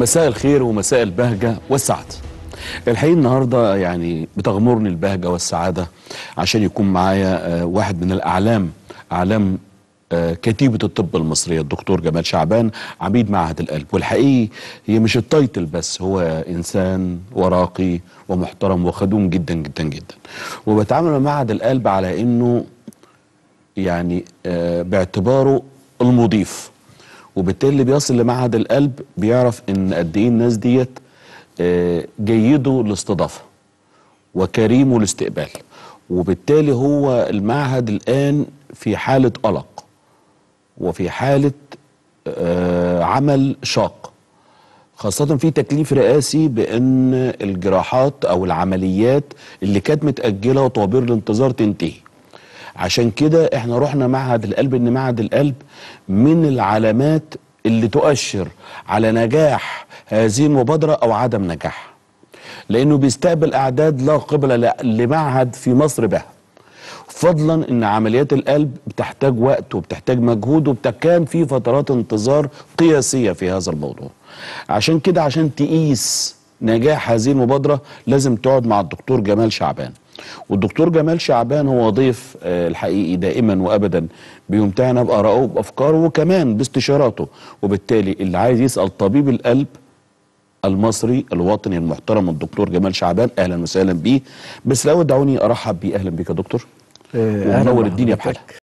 مساء الخير ومساء البهجة والسعادة الحقيقة النهاردة يعني بتغمرني البهجة والسعادة عشان يكون معايا آه، واحد من الأعلام أعلام آه، كتيبة الطب المصرية الدكتور جمال شعبان عميد معهد القلب والحقيقي هي مش التايتل بس هو إنسان وراقي ومحترم وخدوم جدا جدا جدا وبتعامل مع معهد القلب على إنه يعني آه، باعتباره المضيف وبالتالي اللي بيصل لمعهد القلب بيعرف ان قد ايه الناس ديت آه، جيده الاستضافه وكريمه الاستقبال وبالتالي هو المعهد الان في حاله قلق وفي حاله آه، عمل شاق خاصة في تكليف رئاسي بأن الجراحات أو العمليات اللي كانت متأجلة وطوابير الانتظار تنتهي عشان كده احنا رحنا معهد القلب ان معهد القلب من العلامات اللي تؤشر على نجاح هذه المبادرة او عدم نجاحها لانه بيستقبل اعداد لا قبل ل- لمعهد في مصر بها فضلا ان عمليات القلب بتحتاج وقت وبتحتاج مجهود وكان في فترات انتظار قياسيه في هذا الموضوع عشان كده عشان تقيس نجاح هذه المبادره لازم تقعد مع الدكتور جمال شعبان والدكتور جمال شعبان هو ضيف آه، الحقيقي دائما وابدا بيمتعنا بارائه وبافكاره وكمان باستشاراته وبالتالي اللي عايز يسال طبيب القلب المصري الوطني المحترم الدكتور جمال شعبان اهلا وسهلا بيه بس الاول دعوني ارحب بيه اهلا بيك يا دكتور أهلاً ومنور الدنيا بحضرتك. بحالها